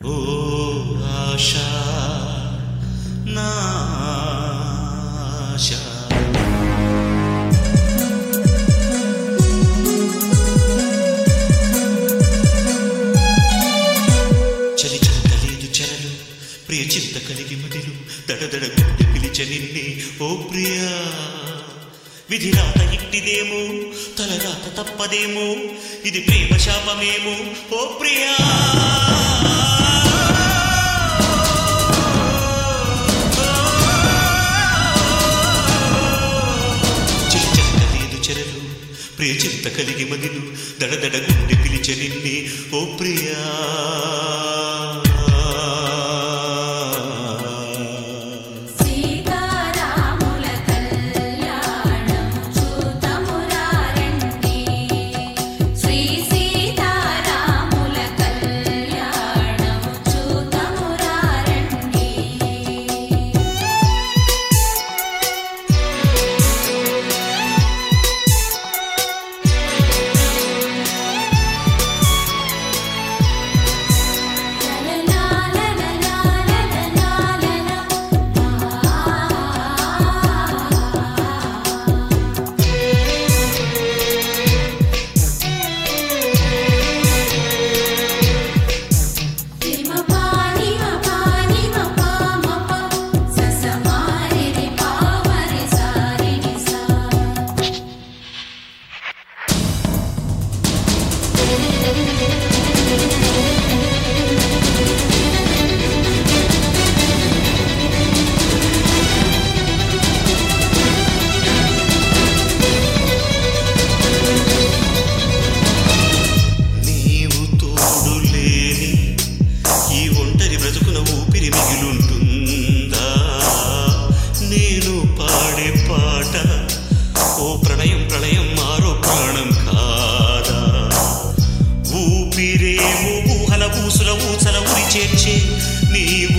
ఓ ఆశా నా ఆశా చలి చింత లేదు చలలు ప్రియ చింత కలిగి మదిలు దడదడ గుండె పిలిచ నిన్నే ఓ ప్రియా విధి రాత ఇట్టిదేమో తలరాత తప్పదేమో ఇది ప్రేమ శాపమేమో ఓ ప్రియా చలి చింత లేదు చెరలు ప్రియ చింత కలిగి మదిలు దడదడ గుండె పిలిచ నిన్నే ఓ ప్రియా సీతారాముల కళ్యాణం చూతమురారండి శ్రీ సీతారాముల కళ్యాణం చూతమురారండి నీవు తోడు లేని ఈ ఒంటరి బ్రతుకున ఊపిరి మిగిలుంటుందా నేను పాడే పాట ఓ ప్రణయం ప్రళయం మారో ప్రాణం కాదా ఊపిరేమో ఊహల ఊసుల ఊసల ఉరి చేర్చే నీ